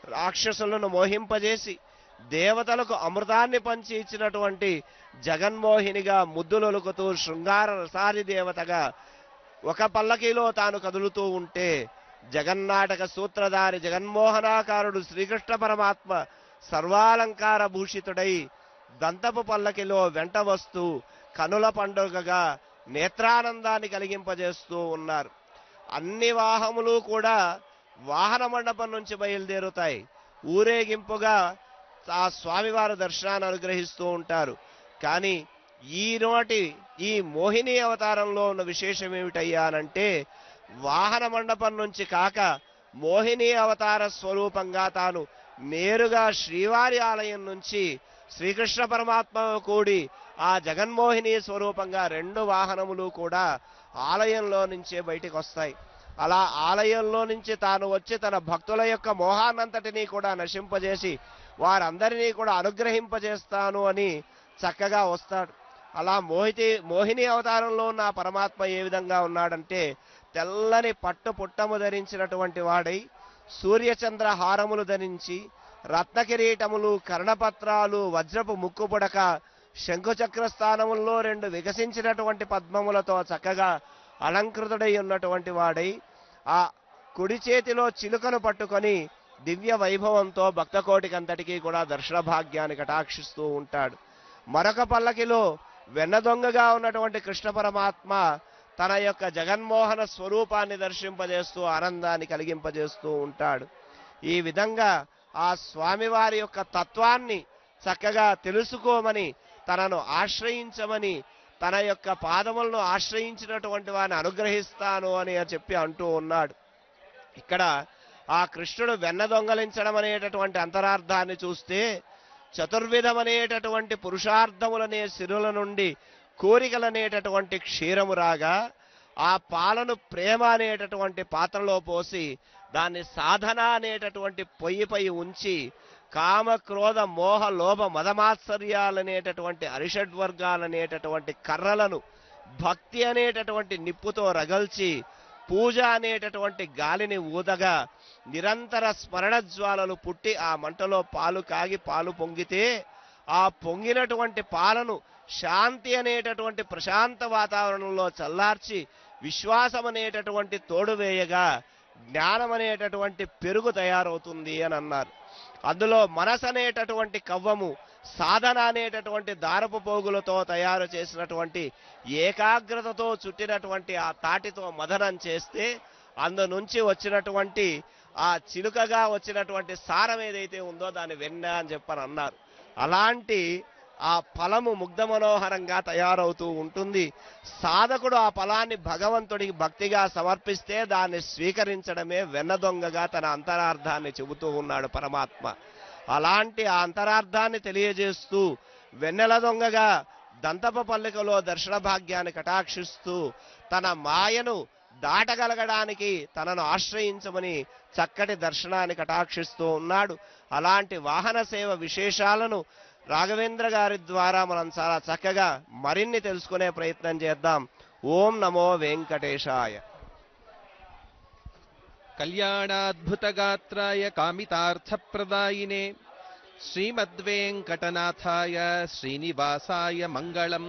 రాక్షసులను మోహింపజేసి దేవతలకు అమృతాన్ని పంచి ఇచ్చినటువంటి జగన్మోహినిగా ముద్దులొలుకుతూ శృంగార రసాది దేవతగా ఒక పల్లకిలో తాను కదులుతూ ఉంటే జగన్నాటక సూత్రధారి జగన్మోహనాకారుడు శ్రీకృష్ణ పరమాత్మ సర్వాలంకార భూషితుడై దంతపు పల్లకిలో వెంట వస్తూ కనుల పండుగగా నేత్రానందాన్ని కలిగింపజేస్తూ ఉన్నారు అన్ని వాహములు కూడా వాహన మండపం నుంచి బయలుదేరుతాయి ఊరేగింపుగా ఆ స్వామివారు దర్శనాన్ని అనుగ్రహిస్తూ ఉంటారు కానీ ఈనాటి ఈ మోహిని అవతారంలో ఉన్న విశేషం ఏమిటయ్యా అనంటే వాహన మండపం నుంచి కాక మోహిని అవతార స్వరూపంగా తాను నేరుగా శ్రీవారి ఆలయం నుంచి శ్రీకృష్ణ పరమాత్మ కూడి ఆ జగన్మోహిని స్వరూపంగా రెండు వాహనములు కూడా ఆలయంలో నుంచే బయటికి వస్తాయి అలా ఆలయంలో నుంచి తాను వచ్చి తన భక్తుల యొక్క మోహాన్నంతటినీ కూడా నశింపజేసి వారందరినీ కూడా అనుగ్రహింపజేస్తాను అని చక్కగా వస్తాడు అలా మోహితి మోహిని అవతారంలో ఉన్న ఆ పరమాత్మ ఏ విధంగా ఉన్నాడంటే తెల్లని పట్టు పుట్టము ధరించినటువంటి వాడై సూర్యచంద్ర హారములు ధరించి రత్న కిరీటములు కర్ణపత్రాలు వజ్రపు ముక్కు పుడక శంఖుచక్ర స్థానముల్లో రెండు వికసించినటువంటి పద్మములతో చక్కగా అలంకృతుడై ఉన్నటువంటి వాడై ఆ కుడి చేతిలో చిలుకను పట్టుకొని దివ్య వైభవంతో భక్తకోటికంతటికీ కూడా దర్శన భాగ్యాన్ని కటాక్షిస్తూ ఉంటాడు మరొక పల్లకిలో వెన్నదొంగగా ఉన్నటువంటి కృష్ణ పరమాత్మ తన యొక్క జగన్మోహన స్వరూపాన్ని దర్శింపజేస్తూ ఆనందాన్ని కలిగింపజేస్తూ ఉంటాడు ఈ విధంగా ఆ స్వామివారి యొక్క తత్వాన్ని చక్కగా తెలుసుకోమని తనను ఆశ్రయించమని తన యొక్క పాదములను ఆశ్రయించినటువంటి వారిని అనుగ్రహిస్తాను అని చెప్పి అంటూ ఉన్నాడు ఇక్కడ ఆ కృష్ణుడు వెన్న దొంగలించడం అనేటటువంటి అంతరార్థాన్ని చూస్తే చతుర్విధమనేటటువంటి పురుషార్థములనే సిరుల నుండి కోరికలనేటటువంటి క్షీరము రాగా ఆ పాలను ప్రేమ అనేటటువంటి పాత్రలో పోసి దాన్ని సాధన అనేటటువంటి పొయ్యిపై ఉంచి కామ క్రోధ మోహ లోభ మదమాత్సర్యాలనేటటువంటి అరిషడ్వర్గాలనేటటువంటి కర్రలను భక్తి అనేటటువంటి నిప్పుతో రగల్చి పూజ అనేటటువంటి గాలిని ఊదగా నిరంతర స్మరణ జ్వాలలు పుట్టి ఆ మంటలో పాలు కాగి పాలు పొంగితే ఆ పొంగినటువంటి పాలను శాంతి అనేటటువంటి ప్రశాంత వాతావరణంలో చల్లార్చి విశ్వాసం అనేటటువంటి తోడు వేయగా జ్ఞానం అనేటటువంటి పెరుగు తయారవుతుంది అని అన్నారు అందులో మనసు అనేటటువంటి కవ్వము సాధన అనేటటువంటి దారపు పోగులతో తయారు చేసినటువంటి ఏకాగ్రతతో చుట్టినటువంటి ఆ తాటితో మదనం చేస్తే అందు నుంచి వచ్చినటువంటి ఆ చిలుకగా వచ్చినటువంటి సారం ఏదైతే ఉందో దాన్ని వెన్న అని చెప్పని అన్నారు అలాంటి ఆ ఫలము ముగ్ధ మనోహరంగా తయారవుతూ ఉంటుంది సాధకుడు ఆ ఫలాన్ని భగవంతుడికి భక్తిగా సమర్పిస్తే దాన్ని స్వీకరించడమే వెన్న దొంగగా తన అంతరార్థాన్ని చెబుతూ ఉన్నాడు పరమాత్మ అలాంటి ఆ అంతరార్థాన్ని తెలియజేస్తూ వెన్నెల దొంగగా దంతప పల్లికలో దర్శన భాగ్యాన్ని కటాక్షిస్తూ తన మాయను దాటగలగడానికి తనను ఆశ్రయించమని చక్కటి దర్శనాన్ని కటాక్షిస్తూ ఉన్నాడు అలాంటి వాహన సేవ విశేషాలను రాఘవేంద్ర గారి ద్వారా మనం చాలా చక్కగా మరిన్ని తెలుసుకునే ప్రయత్నం చేద్దాం ఓం నమో వెంకటేశాయ కళ్యాణాద్భుతగాత్రాయ కామితార్థప్రదాయినే శ్రీమద్వేంకటనాథాయ శ్రీనివాసాయ మంగళం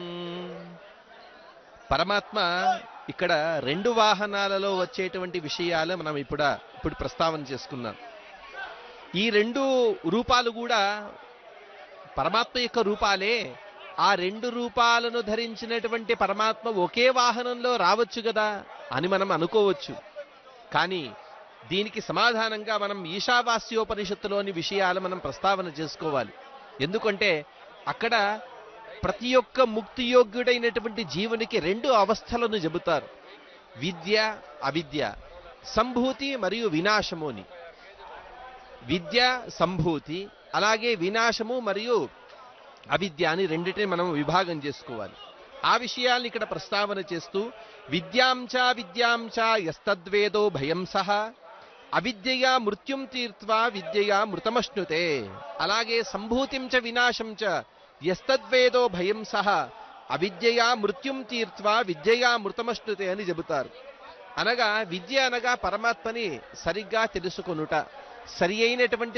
పరమాత్మ ఇక్కడ రెండు వాహనాలలో వచ్చేటువంటి విషయాలు మనం ఇప్పుడు ఇప్పుడు ప్రస్తావన చేసుకున్నాం ఈ రెండు రూపాలు కూడా పరమాత్మ యొక్క రూపాలే ఆ రెండు రూపాలను ధరించినటువంటి పరమాత్మ ఒకే వాహనంలో రావచ్చు కదా అని మనం అనుకోవచ్చు కానీ దీనికి సమాధానంగా మనం ఈశావాస్యోపనిషత్తులోని విషయాలు మనం ప్రస్తావన చేసుకోవాలి ఎందుకంటే అక్కడ ప్రతి ఒక్క ముక్తియోగ్యుడైనటువంటి జీవునికి రెండు అవస్థలను చెబుతారు విద్య అవిద్య సంభూతి మరియు వినాశము అని విద్య సంభూతి అలాగే వినాశము మరియు అవిద్య అని రెండిటిని మనం విభాగం చేసుకోవాలి ఆ విషయాల్ని ఇక్కడ ప్రస్తావన చేస్తూ విద్యాంచ విద్యాంచ యస్తద్వేదో భయం సహ అవిద్యయా మృత్యుం తీర్త్వా విద్యయా మృతమశ్నుతే అలాగే సంభూతిం చ వినాశం చ యస్తద్వేదో భయం సహ అవిద్యయా మృత్యుం తీర్త్వా విద్యయా మృతమశ్నుతే అని చెబుతారు అనగా విద్య అనగా పరమాత్మని సరిగ్గా తెలుసుకొనుట సరి అయినటువంటి